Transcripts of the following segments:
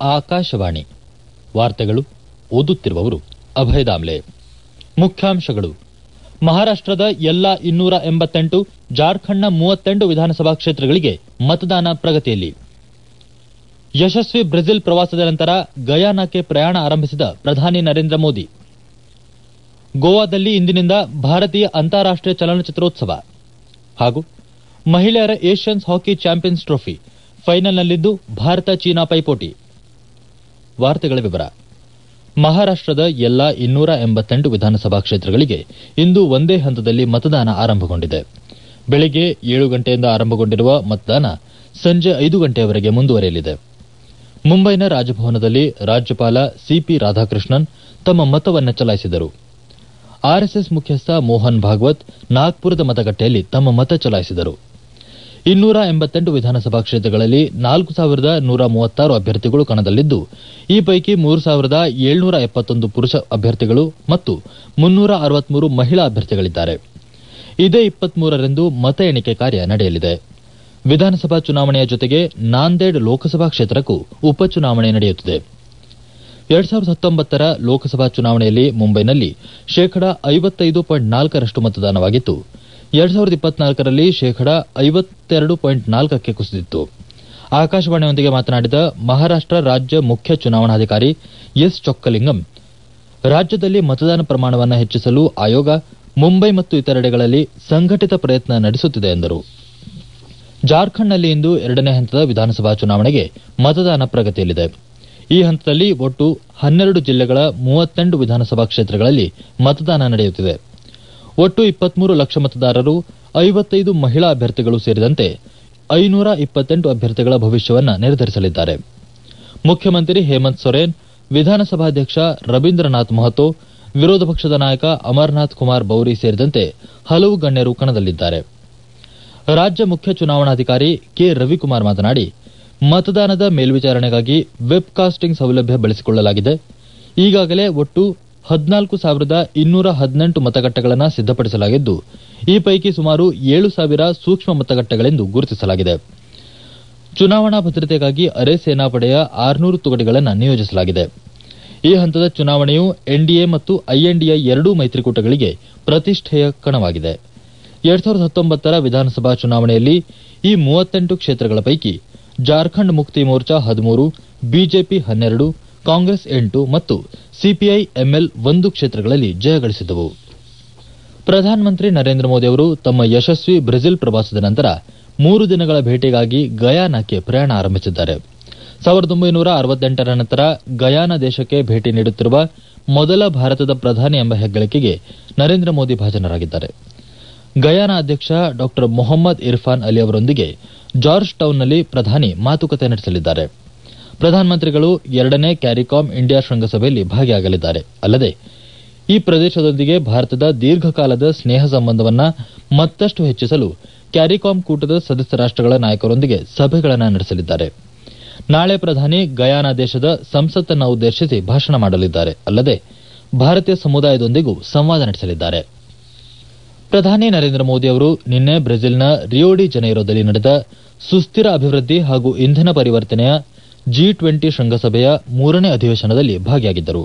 ಆಕಾಶವಾಣಿ ವಾರ್ತೆಗಳು ಓದುತ್ತಿರುವವರು ಅಭಯ ದಾಮ್ಲೆ ಮುಖ್ಯಾಂಶಗಳು ಮಹಾರಾಷ್ಟದ ಎಲ್ಲಾ ಇನ್ನೂರ ಎಂಬತ್ತೆಂಟು ಜಾರ್ಖಂಡ್ನ ಮೂವತ್ತೆಂಟು ವಿಧಾನಸಭಾ ಕ್ಷೇತ್ರಗಳಿಗೆ ಮತದಾನ ಪ್ರಗತಿಯಲ್ಲಿ ಯಶಸ್ವಿ ಬ್ರೆಜಿಲ್ ಪ್ರವಾಸದ ನಂತರ ಗಯಾನಾಕ್ಕೆ ಪ್ರಯಾಣ ಆರಂಭಿಸಿದ ಪ್ರಧಾನಿ ನರೇಂದ್ರ ಮೋದಿ ಗೋವಾದಲ್ಲಿ ಇಂದಿನಿಂದ ಭಾರತೀಯ ಅಂತಾರಾಷ್ಟೀಯ ಚಲನಚಿತ್ರೋತ್ಸವ ಹಾಗೂ ಮಹಿಳೆಯರ ಏಷ್ಯನ್ಸ್ ಹಾಕಿ ಚಾಂಪಿಯನ್ಸ್ ಟ್ರೋಫಿ ಫೈನಲ್ನಲ್ಲಿಂದು ಭಾರತ ಚೀನಾ ಪೈಪೋಟಿ ವಾರ್ತೆಗಳ ವಿವರ ಮಹಾರಾಷ್ಟದ ಎಲ್ಲಾ ಇನ್ನೂರ ಎಂಬತ್ತೆಂಟು ವಿಧಾನಸಭಾ ಕ್ಷೇತ್ರಗಳಿಗೆ ಇಂದು ಒಂದೇ ಹಂತದಲ್ಲಿ ಮತದಾನ ಆರಂಭಗೊಂಡಿದೆ ಬೆಳಗ್ಗೆ ಏಳು ಗಂಟೆಯಿಂದ ಆರಂಭಗೊಂಡಿರುವ ಮತದಾನ ಸಂಜೆ ಐದು ಗಂಟೆಯವರೆಗೆ ಮುಂದುವರೆಯಲಿದೆ ಮುಂಬೈನ ರಾಜಭವನದಲ್ಲಿ ರಾಜ್ಯಪಾಲ ಸಿಪಿ ರಾಧಾಕೃಷ್ಣನ್ ತಮ್ಮ ಮತವನ್ನು ಚಲಾಯಿಸಿದರು ಆರ್ಎಸ್ಎಸ್ ಮುಖ್ಯಸ್ಥ ಮೋಹನ್ ಭಾಗವತ್ ನಾಗ್ಪುರದ ಮತಗಟ್ಟೆಯಲ್ಲಿ ತಮ್ಮ ಮತ ಚಲಾಯಿಸಿದರು ಇನ್ನೂರ ಎಂಬತ್ತೆಂಟು ವಿಧಾನಸಭಾ ಕ್ಷೇತ್ರಗಳಲ್ಲಿ ನಾಲ್ಕು ಸಾವಿರದ ನೂರ ಮೂವತ್ತಾರು ಅಭ್ಯರ್ಥಿಗಳು ಕಣದಲ್ಲಿದ್ದು ಈ ಪೈಕಿ ಮೂರು ಸಾವಿರದ ಏಳ್ನೂರ ಎಪ್ಪತ್ತೊಂದು ಪುರುಷ ಅಭ್ಯರ್ಥಿಗಳು ಮತ್ತು ಮುನ್ನೂರ ಅರವತ್ಮೂರು ಮಹಿಳಾ ಅಭ್ಯರ್ಥಿಗಳಿದ್ದಾರೆ ಇದೇ ಇಪ್ಪತ್ಮೂರರಂದು ಮತ ಎಣಿಕೆ ಕಾರ್ಯ ನಡೆಯಲಿದೆ ವಿಧಾನಸಭಾ ಚುನಾವಣೆಯ ಜೊತೆಗೆ ನಾಂದೇಡ್ ಲೋಕಸಭಾ ಕ್ಷೇತ್ರಕ್ಕೂ ಉಪಚುನಾವಣೆ ನಡೆಯುತ್ತಿದೆ ಎರಡ್ ಸಾವಿರದ ಹತ್ತೊಂಬತ್ತರ ಲೋಕಸಭಾ ಚುನಾವಣೆಯಲ್ಲಿ ಮುಂಬೈನಲ್ಲಿ ಶೇಕಡಾ ಐವತ್ತೈದು ಪಾಯಿಂಟ್ ನಾಲ್ಕರಷ್ಟು ಮತದಾನವಾಗಿತ್ತು ಎರಡ್ ಸಾವಿರದ ಇಪ್ಪತ್ನಾಲ್ಕರಲ್ಲಿ ಶೇಕಡಾ ಐವತ್ತೆರಡು ಪಾಯಿಂಟ್ ನಾಲ್ಕಕ್ಕೆ ಕುಸಿದಿತ್ತು ಆಕಾಶವಾಣಿಯೊಂದಿಗೆ ಮಾತನಾಡಿದ ಮಹಾರಾಷ್ಟ ರಾಜ್ಯ ಮುಖ್ಯ ಚುನಾವಣಾಧಿಕಾರಿ ಎಸ್ ಚೊಕ್ಕಲಿಂಗಂ ರಾಜ್ಯದಲ್ಲಿ ಮತದಾನ ಪ್ರಮಾಣವನ್ನು ಹೆಚ್ಚಿಸಲು ಆಯೋಗ ಮುಂಬೈ ಮತ್ತು ಇತರೆಡೆಗಳಲ್ಲಿ ಸಂಘಟಿತ ಪ್ರಯತ್ನ ನಡೆಸುತ್ತಿದೆ ಎಂದರು ಜಾರ್ಖಂಡ್ನಲ್ಲಿ ಇಂದು ಎರಡನೇ ಹಂತದ ವಿಧಾನಸಭಾ ಚುನಾವಣೆಗೆ ಮತದಾನ ಪ್ರಗತಿಯಲ್ಲಿದೆ ಈ ಹಂತದಲ್ಲಿ ಒಟ್ಟು ಹನ್ನೆರಡು ಜಿಲ್ಲೆಗಳ ಮೂವತ್ತೆಂಟು ವಿಧಾನಸಭಾ ಕ್ಷೇತ್ರಗಳಲ್ಲಿ ಮತದಾನ ನಡೆಯುತ್ತಿದೆ ಒಟ್ಟು ಇಪ್ಪತ್ಮೂರು ಲಕ್ಷ ಮತದಾರರು ಐವತ್ತೈದು ಮಹಿಳಾ ಅಭ್ಯರ್ಥಿಗಳು ಸೇರಿದಂತೆ ಐನೂರ ಇಪ್ಪತ್ತೆಂಟು ಅಭ್ಯರ್ಥಿಗಳ ಭವಿಷ್ಯವನ್ನ ನಿರ್ಧರಿಸಲಿದ್ದಾರೆ ಮುಖ್ಯಮಂತ್ರಿ ಹೇಮಂತ್ ಸೊರೇನ್ ವಿಧಾನಸಭಾಧ್ಯಕ್ಷ ರವೀಂದ್ರನಾಥ್ ಮಹತೋ ವಿರೋಧ ಪಕ್ಷದ ನಾಯಕ ಅಮರನಾಥ್ ಕುಮಾರ್ ಬೌರಿ ಸೇರಿದಂತೆ ಹಲವು ಗಣ್ಯರು ಕಣದಲ್ಲಿದ್ದಾರೆ ರಾಜ್ಯ ಮುಖ್ಯ ಚುನಾವಣಾಧಿಕಾರಿ ಕೆ ರವಿಕುಮಾರ್ ಮಾತನಾಡಿ ಮತದಾನದ ಮೇಲ್ವಿಚಾರಣೆಗಾಗಿ ವೆಬ್ ಕಾಸ್ಟಿಂಗ್ ಸೌಲಭ್ಯ ಬಳಸಿಕೊಳ್ಳಲಾಗಿದೆ ಈಗಾಗಲೇ ಒಟ್ಟು ಹದಿನಾಲ್ಕು ಸಾವಿರದ ಇನ್ನೂರ ಹದಿನೆಂಟು ಮತಗಟ್ಟೆಗಳನ್ನು ಸಿದ್ದಪಡಿಸಲಾಗಿದ್ದು ಈ ಪೈಕಿ ಸುಮಾರು ಏಳು ಸಾವಿರ ಸೂಕ್ಷ್ಮ ಮತಗಟ್ಟೆಗಳೆಂದು ಗುರುತಿಸಲಾಗಿದೆ ಚುನಾವಣಾ ಭದ್ರತೆಗಾಗಿ ಅರೆ ಸೇನಾಪಡೆಯ ಆರುನೂರು ತುಕಡಿಗಳನ್ನು ನಿಯೋಜಿಸಲಾಗಿದೆ ಈ ಹಂತದ ಚುನಾವಣೆಯು ಎನ್ಡಿಎ ಮತ್ತು ಐಎನ್ಡಿಎ ಎರಡೂ ಮೈತ್ರಿಕೂಟಗಳಿಗೆ ಪ್ರತಿಷ್ಠೆಯ ಕಣವಾಗಿದೆ ಎರಡ್ ಸಾವಿರದ ಹತ್ತೊಂಬತ್ತರ ವಿಧಾನಸಭಾ ಚುನಾವಣೆಯಲ್ಲಿ ಈ ಮೂವತ್ತೆಂಟು ಕ್ಷೇತ್ರಗಳ ಪೈಕಿ ಜಾರ್ಖಂಡ್ ಮುಕ್ತಿ ಮೋರ್ಚಾ ಹದಿಮೂರು ಬಿಜೆಪಿ ಹನ್ನೆರಡು ಕಾಂಗ್ರೆಸ್ ಎಂಟು ಮತ್ತು ಸಿಪಿಐ ಎಂಎಲ್ ಒಂದು ಕ್ಷೇತ್ರಗಳಲ್ಲಿ ಜಯಗಳಿಸಿದವು ಪ್ರಧಾನಮಂತ್ರಿ ನರೇಂದ್ರ ಮೋದಿ ಅವರು ತಮ್ಮ ಯಶಸ್ವಿ ಬ್ರೆಜಿಲ್ ಪ್ರವಾಸದ ನಂತರ ಮೂರು ದಿನಗಳ ಭೇಟಿಗಾಗಿ ಗಯಾನಾಕ್ಕೆ ಪ್ರಯಾಣ ಆರಂಭಿಸಿದ್ದಾರೆ ಸಾವಿರದ ಒಂಬೈನೂರ ಅರವತ್ತೆಂಟರ ನಂತರ ಗಯಾನ ದೇಶಕ್ಕೆ ಭೇಟಿ ನೀಡುತ್ತಿರುವ ಮೊದಲ ಭಾರತದ ಪ್ರಧಾನಿ ಎಂಬ ಹೆಗ್ಗಳಿಕೆಗೆ ನರೇಂದ್ರ ಮೋದಿ ಭಾಜನರಾಗಿದ್ದಾರೆ ಗಯಾನ ಅಧ್ಯಕ್ಷ ಡಾ ಮೊಹಮ್ಮದ್ ಇರ್ಫಾನ್ ಅಲಿ ಅವರೊಂದಿಗೆ ಜಾರ್ಜ್ ಟೌನ್ನಲ್ಲಿ ಪ್ರಧಾನಿ ಮಾತುಕತೆ ನಡೆಸಲಿದ್ದಾರೆ ಪ್ರಧಾನಮಂತ್ರಿಗಳು ಎರಡನೇ ಕ್ಯಾರಿಕಾಂ ಇಂಡಿಯಾ ಶೃಂಗಸಭೆಯಲ್ಲಿ ಭಾಗಿಯಾಗಲಿದ್ದಾರೆ ಅಲ್ಲದೆ ಈ ಪ್ರದೇಶದೊಂದಿಗೆ ಭಾರತದ ದೀರ್ಘಕಾಲದ ಸ್ನೇಹ ಸಂಬಂಧವನ್ನ ಮತ್ತಷ್ಟು ಹೆಚ್ಚಿಸಲು ಕ್ಯಾರಿಕಾಂ ಕೂಟದ ಸದಸ್ಯ ರಾಷ್ಟಗಳ ನಾಯಕರೊಂದಿಗೆ ಸಭೆಗಳನ್ನು ನಡೆಸಲಿದ್ದಾರೆ ನಾಳೆ ಪ್ರಧಾನಿ ಗಯಾನ ದೇಶದ ಸಂಸತ್ತನ್ನು ಉದ್ದೇಶಿಸಿ ಭಾಷಣ ಮಾಡಲಿದ್ದಾರೆ ಅಲ್ಲದೆ ಭಾರತೀಯ ಸಮುದಾಯದೊಂದಿಗೂ ಸಂವಾದ ನಡೆಸಲಿದ್ದಾರೆ ಪ್ರಧಾನಿ ನರೇಂದ್ರ ಮೋದಿ ಅವರು ನಿನ್ನೆ ಬ್ರೆಜಿಲ್ನ ರಿಯೋಡಿ ಜನೈರೋದಲ್ಲಿ ನಡೆದ ಸುಸ್ಥಿರ ಅಭಿವೃದ್ಧಿ ಹಾಗೂ ಇಂಧನ ಪರಿವರ್ತನೆಯ ಜಿ ಟ್ವೆಂಟಿ ಶೃಂಗಸಭೆಯ ಮೂರನೇ ಅಧಿವೇಶನದಲ್ಲಿ ಭಾಗಿಯಾಗಿದ್ದರು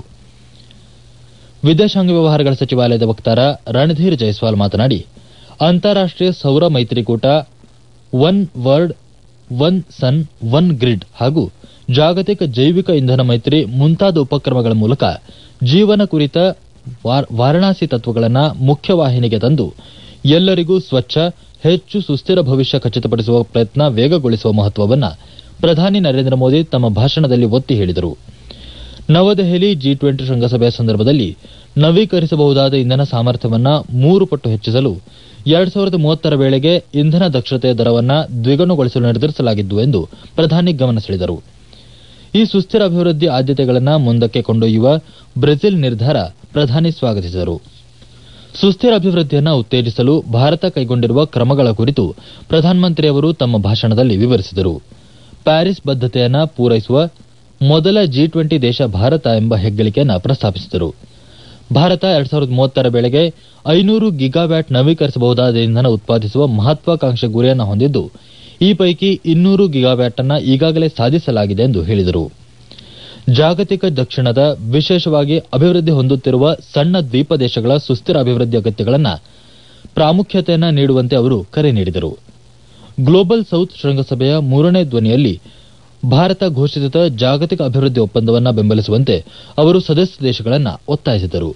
ವಿದೇಶಾಂಗ ವ್ಯವಹಾರಗಳ ಸಚಿವಾಲಯದ ವಕ್ತಾರ ರಣಧೀರ್ ಜೈಸ್ವಾಲ್ ಮಾತನಾಡಿ ಅಂತಾರಾಷ್ಟೀಯ ಸೌರ ಮೈತ್ರಿಕೂಟ one world one sun one grid ಹಾಗೂ ಜಾಗತಿಕ ಜೈವಿಕ ಇಂಧನ ಮೈತ್ರಿ ಮುಂತಾದ ಉಪಕ್ರಮಗಳ ಮೂಲಕ ಜೀವನ ಕುರಿತ ವಾರಣಾಸಿ ತತ್ವಗಳನ್ನು ಮುಖ್ಯವಾಹಿನಿಗೆ ತಂದು ಎಲ್ಲರಿಗೂ ಸ್ವಚ್ಛ ಹೆಚ್ಚು ಸುಸ್ಥಿರ ಭವಿಷ್ಯ ಖಚಿತಪಡಿಸುವ ಪ್ರಯತ್ನ ವೇಗಗೊಳಿಸುವ ಮಹತ್ವವನ್ನು ಪ್ರಧಾನಿ ನರೇಂದ್ರ ಮೋದಿ ತಮ್ಮ ಭಾಷಣದಲ್ಲಿ ಒತ್ತಿ ಹೇಳಿದರು ನವದೆಹಲಿ ಜಿ ಟ್ವೆಂಟಿ ಶೃಂಗಸಭೆಯ ಸಂದರ್ಭದಲ್ಲಿ ನವೀಕರಿಸಬಹುದಾದ ಇಂಧನ ಸಾಮರ್ಥ್ಯವನ್ನು ಮೂರು ಪಟ್ಟು ಹೆಚ್ಚಿಸಲು ಎರಡ್ ಸಾವಿರದ ಮೂವತ್ತರ ವೇಳೆಗೆ ಇಂಧನ ದಕ್ಷತೆಯ ದರವನ್ನು ದ್ವಿಗುಣಗೊಳಿಸಲು ನಿರ್ಧರಿಸಲಾಗಿದ್ದು ಎಂದು ಪ್ರಧಾನಿ ಗಮನ ಸೆಳೆದರು ಈ ಸುಸ್ಥಿರ ಅಭಿವೃದ್ಧಿ ಆದ್ಯತೆಗಳನ್ನು ಮುಂದಕ್ಕೆ ಕೊಂಡೊಯ್ಯುವ ಬ್ರೆಜಿಲ್ ನಿರ್ಧಾರ ಪ್ರಧಾನಿ ಸ್ವಾಗತಿಸಿದರು ಸುಸ್ಥಿರ ಅಭಿವೃದ್ಧಿಯನ್ನು ಉತ್ತೇಜಿಸಲು ಭಾರತ ಕೈಗೊಂಡಿರುವ ಕ್ರಮಗಳ ಕುರಿತು ಪ್ರಧಾನಮಂತ್ರಿಯವರು ತಮ್ಮ ಭಾಷಣದಲ್ಲಿ ವಿವರಿಸಿದರು ಪ್ಯಾರಿಸ್ ಬದ್ದತೆಯನ್ನು ಪೂರೈಸುವ ಮೊದಲ ಜಿ ಟ್ವೆಂಟಿ ದೇಶ ಭಾರತ ಎಂಬ ಹೆಗ್ಗಳಿಕೆಯನ್ನು ಪ್ರಸ್ತಾಪಿಸಿದರು ಭಾರತ ಎರಡ್ ಸಾವಿರದ ಮೂವತ್ತರ ವೇಳೆಗೆ ಐನೂರು ಗಿಗಾವ್ಯಾಟ್ ನವೀಕರಿಸಬಹುದಾದ ಇಂಧನ ಉತ್ಪಾದಿಸುವ ಮಹತ್ವಾಕಾಂಕ್ಷೆ ಗುರಿಯನ್ನು ಹೊಂದಿದ್ದು ಈ ಪೈಕಿ ಇನ್ನೂರು ಗಿಗಾವ್ಯಾಟ್ ಅನ್ನ ಈಗಾಗಲೇ ಸಾಧಿಸಲಾಗಿದೆ ಎಂದು ಹೇಳಿದರು ಜಾಗತಿಕ ದಕ್ಷಿಣದ ವಿಶೇಷವಾಗಿ ಅಭಿವೃದ್ಧಿ ಹೊಂದುತ್ತಿರುವ ಸಣ್ಣ ದ್ವೀಪ ದೇಶಗಳ ಸುಸ್ಥಿರ ಅಭಿವೃದ್ಧಿ ಅಗತ್ಯಗಳನ್ನು ಪ್ರಾಮುಖ್ಯತೆಯನ್ನ ನೀಡುವಂತೆ ಅವರು ಕರೆ ನೀಡಿದರು ಗ್ಲೋಬಲ್ ಸೌತ್ ಶೃಂಗಸಭೆಯ ಮೂರನೇ ಧ್ವನಿಯಲ್ಲಿ ಭಾರತ ಘೋಷಿಸಿದ ಜಾಗತಿಕ ಅಭಿವೃದ್ಧಿ ಒಪ್ಪಂದವನ್ನು ಬೆಂಬಲಿಸುವಂತೆ ಅವರು ಸದಸ್ಯ ದೇಶಗಳನ್ನು ಒತ್ತಾಯಿಸಿದರು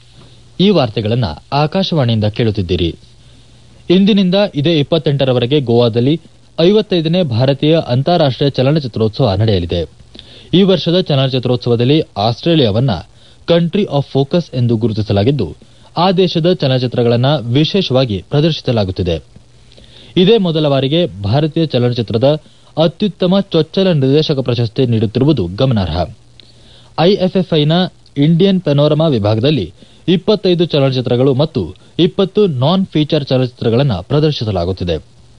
ಈ ವಾರ್ತೆಗಳನ್ನು ಆಕಾಶವಾಣಿಯಿಂದ ಕೇಳುತ್ತಿದ್ದೀರಿ ಇಂದಿನಿಂದ ಇದೇ ಇಪ್ಪತ್ತೆಂಟರವರೆಗೆ ಗೋವಾದಲ್ಲಿ ಐವತ್ತೈದನೇ ಭಾರತೀಯ ಅಂತಾರಾಷ್ಟೀಯ ಚಲನಚಿತ್ರೋತ್ಸವ ನಡೆಯಲಿದೆ ಈ ವರ್ಷದ ಚಲನಚಿತ್ರೋತ್ಸವದಲ್ಲಿ ಆಸ್ಟ್ರೇಲಿಯಾವನ್ನ ಕಂಟ್ರಿ ಆಫ್ ಫೋಕಸ್ ಎಂದು ಗುರುತಿಸಲಾಗಿದ್ದು ಆ ದೇಶದ ಚಲನಚಿತ್ರಗಳನ್ನು ವಿಶೇಷವಾಗಿ ಪ್ರದರ್ಶಿಸಲಾಗುತ್ತಿದೆ ಇದೇ ಮೊದಲ ಬಾರಿಗೆ ಭಾರತೀಯ ಚಲನಚಿತ್ರದ ಅತ್ಯುತ್ತಮ ಚೊಚ್ಚಲ ನಿರ್ದೇಶಕ ಪ್ರಶಸ್ತಿ ನೀಡುತ್ತಿರುವುದು ಗಮನಾರ್ಹ ಐಎಫ್ಎಫ್ಐನ ಇಂಡಿಯನ್ ಪೆನೋರಮಾ ವಿಭಾಗದಲ್ಲಿ ಇಪ್ಪತ್ತೈದು ಚಲನಚಿತ್ರಗಳು ಮತ್ತು ಇಪ್ಪತ್ತು ನಾನ್ ಫೀಚರ್ ಚಲನಚಿತ್ರಗಳನ್ನು ಪ್ರದರ್ಶಿಸಲಾಗುತ್ತಿದೆ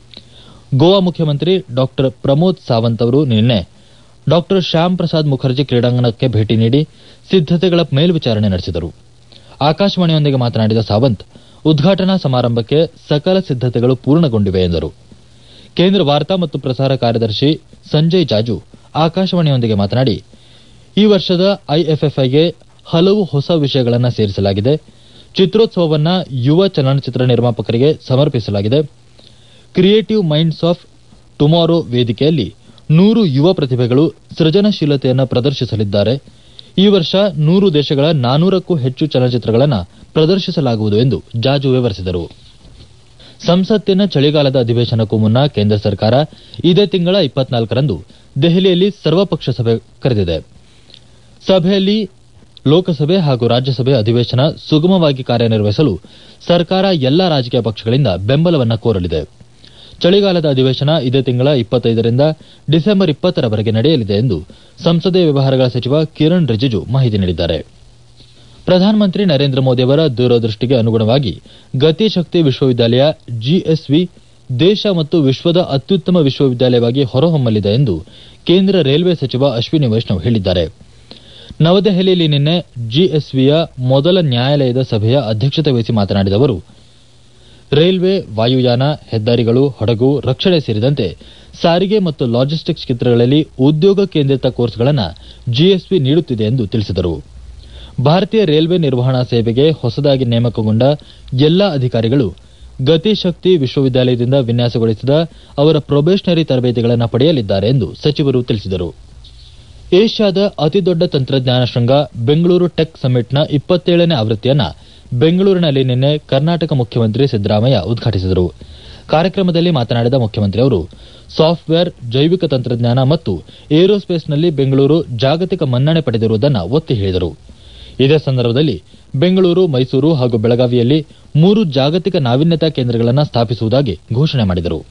ಗೋವಾ ಮುಖ್ಯಮಂತ್ರಿ ಡಾ ಪ್ರಮೋದ್ ಸಾವಂತ್ ಅವರು ನಿನ್ನೆ ಡಾ ಶ್ಯಾಮ್ ಪ್ರಸಾದ್ ಮುಖರ್ಜಿ ಕ್ರೀಡಾಂಗಣಕ್ಕೆ ಭೇಟಿ ನೀಡಿ ಸಿದ್ದತೆಗಳ ಮೇಲ್ವಿಚಾರಣೆ ನಡೆಸಿದರು ಆಕಾಶವಾಣಿಯೊಂದಿಗೆ ಮಾತನಾಡಿದ ಸಾವಂತ್ ಉದ್ಘಾಟನಾ ಸಮಾರಂಭಕ್ಕೆ ಸಕಲ ಸಿದ್ದತೆಗಳು ಪೂರ್ಣಗೊಂಡಿವೆ ಎಂದರು ಕೇಂದ್ರ ವಾರ್ತಾ ಮತ್ತು ಪ್ರಸಾರ ಕಾರ್ಯದರ್ಶಿ ಸಂಜಯ್ ಜಾಜು ಆಕಾಶವಾಣಿಯೊಂದಿಗೆ ಮಾತನಾಡಿ ಈ ವರ್ಷದ ಐಎಫ್ಎಫ್ಐಗೆ ಹಲವು ಹೊಸ ವಿಷಯಗಳನ್ನು ಸೇರಿಸಲಾಗಿದೆ ಚಿತ್ರೋತ್ಸವವನ್ನ ಯುವ ಚಲನಚಿತ್ರ ನಿರ್ಮಾಪಕರಿಗೆ ಸಮರ್ಪಿಸಲಾಗಿದೆ ಕ್ರಿಯೇಟಿವ್ ಮೈಂಡ್ಸ್ ಆಫ್ ಟುಮಾರೋ ವೇದಿಕೆಯಲ್ಲಿ ನೂರು ಯುವ ಪ್ರತಿಭೆಗಳು ಸೃಜನಶೀಲತೆಯನ್ನು ಪ್ರದರ್ಶಿಸಲಿದ್ದಾರೆ ಈ ವರ್ಷ ನೂರು ದೇಶಗಳ ನಾನೂರಕ್ಕೂ ಹೆಚ್ಚು ಚಲನಚಿತ್ರಗಳನ್ನು ಪ್ರದರ್ಶಿಸಲಾಗುವುದು ಎಂದು ಜಾಜು ವಿವರಿಸಿದರು ಸಂಸತ್ತಿನ ಚಳಿಗಾಲದ ಅಧಿವೇಶನಕ್ಕೂ ಮುನ್ನ ಕೇಂದ್ರ ಸರ್ಕಾರ ಇದೇ ತಿಂಗಳ ಇಪ್ಪತ್ನಾಲ್ಕರಂದು ದೆಹಲಿಯಲ್ಲಿ ಸರ್ವಪಕ್ಷ ಸಭೆ ಕರೆದಿದೆ ಸಭೆಯಲ್ಲಿ ಲೋಕಸಭೆ ಹಾಗೂ ರಾಜ್ಯಸಭೆ ಅಧಿವೇಶನ ಸುಗಮವಾಗಿ ಕಾರ್ಯನಿರ್ವಹಿಸಲು ಸರ್ಕಾರ ಎಲ್ಲಾ ರಾಜಕೀಯ ಪಕ್ಷಗಳಿಂದ ಬೆಂಬಲವನ್ನು ಕೋರಲಿದೆ ಚಳಿಗಾಲದ ಅಧಿವೇಶನ ಇದೇ ತಿಂಗಳ ಇಪ್ಪತ್ತೈದರಿಂದ ಡಿಸೆಂಬರ್ ಇಪ್ಪತ್ತರವರೆಗೆ ನಡೆಯಲಿದೆ ಎಂದು ಸಂಸದೀಯ ವ್ಯವಹಾರಗಳ ಸಚಿವ ಕಿರಣ್ ರಿಜಿಜು ಮಾಹಿತಿ ನೀಡಿದ್ದಾರೆ ಪ್ರಧಾನಮಂತ್ರಿ ನರೇಂದ್ರ ಮೋದಿಯವರ ದೂರದೃಷ್ಟಿಗೆ ಅನುಗುಣವಾಗಿ ಗತಿಶಕ್ತಿ ವಿಶ್ವವಿದ್ಯಾಲಯ ಜಿಎಸ್ವಿ ದೇಶ ಮತ್ತು ವಿಶ್ವದ ಅತ್ಯುತ್ತಮ ವಿಶ್ವವಿದ್ಯಾಲಯವಾಗಿ ಹೊರಹೊಮ್ಮಲಿದೆ ಎಂದು ಕೇಂದ್ರ ರೈಲ್ವೆ ಸಚಿವ ಅಶ್ವಿನಿ ವೈಷ್ಣವ್ ಹೇಳಿದ್ದಾರೆ ನವದೆಹಲಿಯಲ್ಲಿ ನಿನ್ನೆ ಜಿಎಸ್ವಿಯ ಮೊದಲ ನ್ಯಾಯಾಲಯದ ಸಭೆಯ ಅಧ್ಯಕ್ಷತೆ ವಹಿಸಿ ಮಾತನಾಡಿದ ಅವರು ರೈಲ್ವೆ ವಾಯುಯಾನ ಹೆದ್ದಾರಿಗಳು ಹಡಗು ರಕ್ಷಣೆ ಸೇರಿದಂತೆ ಸಾರಿಗೆ ಮತ್ತು ಲಾಜಿಸ್ಟಿಕ್ಸ್ ಕ್ಷೇತ್ರಗಳಲ್ಲಿ ಉದ್ಯೋಗ ಕೇಂದ್ರಿತ ಕೋರ್ಸ್ಗಳನ್ನು ಜಿಎಸ್ವಿ ನೀಡುತ್ತಿದೆ ಎಂದು ತಿಳಿಸಿದರು ಭಾರತೀಯ ರೈಲ್ವೆ ನಿರ್ವಹಣಾ ಸೇವೆಗೆ ಹೊಸದಾಗಿ ನೇಮಕಗೊಂಡ ಎಲ್ಲಾ ಅಧಿಕಾರಿಗಳು ಗತಿಶಕ್ತಿ ವಿಶ್ವವಿದ್ಯಾಲಯದಿಂದ ವಿನ್ಯಾಸಗೊಳಿಸಿದ ಅವರ ಪ್ರೊಬೇಷನರಿ ತರಬೇತಿಗಳನ್ನು ಪಡೆಯಲಿದ್ದಾರೆ ಎಂದು ಸಚಿವರು ತಿಳಿಸಿದರು ಏಷ್ಯಾದ ಅತಿದೊಡ್ಡ ತಂತ್ರಜ್ಞಾನ ಶೃಂಗ ಬೆಂಗಳೂರು ಟೆಕ್ ಸಮ್ಮಿಟ್ನ ಇಪ್ಪತ್ತೇಳನೇ ಆವೃತ್ತಿಯನ್ನ ಬೆಂಗಳೂರಿನಲ್ಲಿ ನಿನ್ನೆ ಕರ್ನಾಟಕ ಮುಖ್ಯಮಂತ್ರಿ ಸಿದ್ದರಾಮಯ್ಯ ಉದ್ಘಾಟಿಸಿದರು ಕಾರ್ಯಕ್ರಮದಲ್ಲಿ ಮಾತನಾಡಿದ ಮುಖ್ಯಮಂತ್ರಿ ಅವರು ಸಾಫ್ಟ್ವೇರ್ ಜೈವಿಕ ತಂತ್ರಜ್ಞಾನ ಮತ್ತು ಏರೋಸ್ಪೇಸ್ನಲ್ಲಿ ಬೆಂಗಳೂರು ಜಾಗತಿಕ ಮನ್ನಣೆ ಪಡೆದಿರುವುದನ್ನು ಒತ್ತಿ ಹೇಳಿದರು ಇದೇ ಸಂದರ್ಭದಲ್ಲಿ ಬೆಂಗಳೂರು ಮೈಸೂರು ಹಾಗೂ ಬೆಳಗಾವಿಯಲ್ಲಿ ಮೂರು ಜಾಗತಿಕ ನಾವೀನ್ಯತಾ ಕೇಂದ್ರಗಳನ್ನು ಸ್ಥಾಪಿಸುವುದಾಗಿ ಘೋಷಣೆ ಮಾಡಿದರು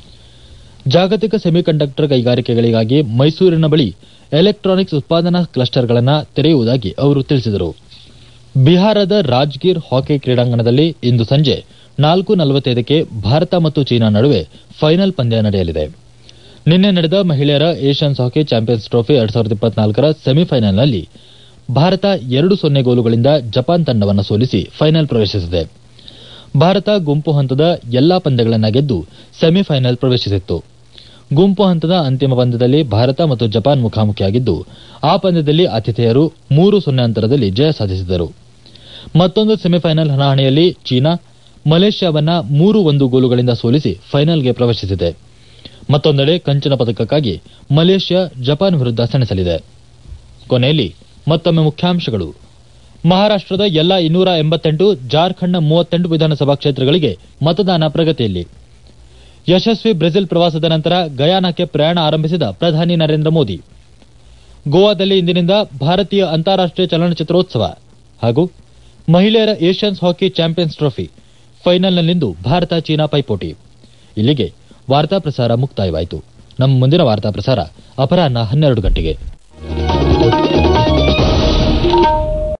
ಜಾಗತಿಕ ಸೆಮಿಕಂಡಕ್ಟರ್ ಕೈಗಾರಿಕೆಗಳಿಗಾಗಿ ಮೈಸೂರಿನ ಬಳಿ ಎಲೆಕ್ಟ್ರಾನಿಕ್ಸ್ ಉತ್ಪಾದನಾ ಕ್ಲಸ್ಟರ್ಗಳನ್ನು ತೆರೆಯುವುದಾಗಿ ಅವರು ತಿಳಿಸಿದರು ಬಿಹಾರದ ರಾಜ್ಗೀರ್ ಹಾಕಿ ಕ್ರೀಡಾಂಗಣದಲ್ಲಿ ಇಂದು ಸಂಜೆ ನಾಲ್ಕು ನಲವತ್ತೈದಕ್ಕೆ ಭಾರತ ಮತ್ತು ಚೀನಾ ನಡುವೆ ಫೈನಲ್ ಪಂದ್ಯ ನಡೆಯಲಿದೆ ನಿನ್ನೆ ನಡೆದ ಮಹಿಳೆಯರ ಏಷ್ಯನ್ಸ್ ಹಾಕಿ ಚಾಂಪಿಯನ್ಸ್ ಟ್ರೋಫಿ ಎರಡ್ ಸಾವಿರದ ಇಪ್ಪತ್ನಾಲ್ಕರ ಸೆಮಿಫೈನಲ್ನಲ್ಲಿ ಭಾರತ ಎರಡು ಸೊನ್ನೆ ಗೋಲುಗಳಿಂದ ಜಪಾನ್ ತಂಡವನ್ನು ಸೋಲಿಸಿ ಫೈನಲ್ ಪ್ರವೇಶಿಸಿದೆ ಭಾರತ ಗುಂಪು ಹಂತದ ಎಲ್ಲಾ ಪಂದ್ಯಗಳನ್ನು ಗೆದ್ದು ಸೆಮಿಫೈನಲ್ ಪ್ರವೇಶಿಸಿತ್ತು ಗುಂಪು ಹಂತದ ಅಂತಿಮ ಪಂದ್ಯದಲ್ಲಿ ಭಾರತ ಮತ್ತು ಜಪಾನ್ ಮುಖಾಮುಖಿಯಾಗಿದ್ದು ಆ ಪಂದ್ಯದಲ್ಲಿ ಆತಿಥೇಯರು ಮೂರು ಸೊನ್ನೆ ಅಂತರದಲ್ಲಿ ಜಯ ಸಾಧಿಸಿದರು ಮತ್ತೊಂದು ಸೆಮಿಫೈನಲ್ ಹಣಾಹಣಿಯಲ್ಲಿ ಚೀನಾ ಮಲೇಷ್ಯಾವನ್ನ ಮೂರು ಒಂದು ಗೋಲುಗಳಿಂದ ಸೋಲಿಸಿ ಫೈನಲ್ಗೆ ಪ್ರವೇಶಿಸಿದೆ ಮತ್ತೊಂದೆಡೆ ಕಂಚಿನ ಪದಕಕ್ಕಾಗಿ ಮಲೇಷ್ಯಾ ಜಪಾನ್ ವಿರುದ್ಧ ಸೆಣಸಲಿದೆ ಕೊನೆಯಲ್ಲಿ ಮತ್ತೊಮ್ಮೆ ಮುಖ್ಯಾಂಶಗಳು ಮಹಾರಾಷ್ಟದ ಎಲ್ಲಾ ಇನ್ನೂರ ಎಂಬತ್ತೆಂಟು ಜಾರ್ಖಂಡ್ನ ಮೂವತ್ತೆಂಟು ವಿಧಾನಸಭಾ ಕ್ಷೇತ್ರಗಳಿಗೆ ಮತದಾನ ಪ್ರಗತಿಯಲ್ಲಿ ಯಶಸ್ವಿ ಬ್ರೆಜಿಲ್ ಪ್ರವಾಸದ ನಂತರ ಗಯಾನಾಕ್ಕೆ ಪ್ರಯಾಣ ಆರಂಭಿಸಿದ ಪ್ರಧಾನಿ ನರೇಂದ್ರ ಮೋದಿ ಗೋವಾದಲ್ಲಿ ಇಂದಿನಿಂದ ಭಾರತೀಯ ಅಂತಾರಾಷ್ಟೀಯ ಚಲನಚಿತ್ರೋತ್ಸವ ಹಾಗೂ ಮಹಿಳೆಯರ ಏಷ್ಯನ್ಸ್ ಹಾಕಿ ಚಾಂಪಿಯನ್ಸ್ ಟ್ರೋಫಿ ಫೈನಲ್ನಲ್ಲಿಂದು ಭಾರತ ಚೀನಾ ಪೈಪೋಟಿ ಇಲ್ಲಿಗೆ ವಾರ್ತಾ ಪ್ರಸಾರ ಮುಕ್ತಾಯವಾಯಿತು ನಮ್ಮ ಮುಂದಿನ ವಾರ್ತಾ ಪ್ರಸಾರ ಅಪರಾಹ್ನ ಹನ್ನೆರಡು ಗಂಟೆಗೆ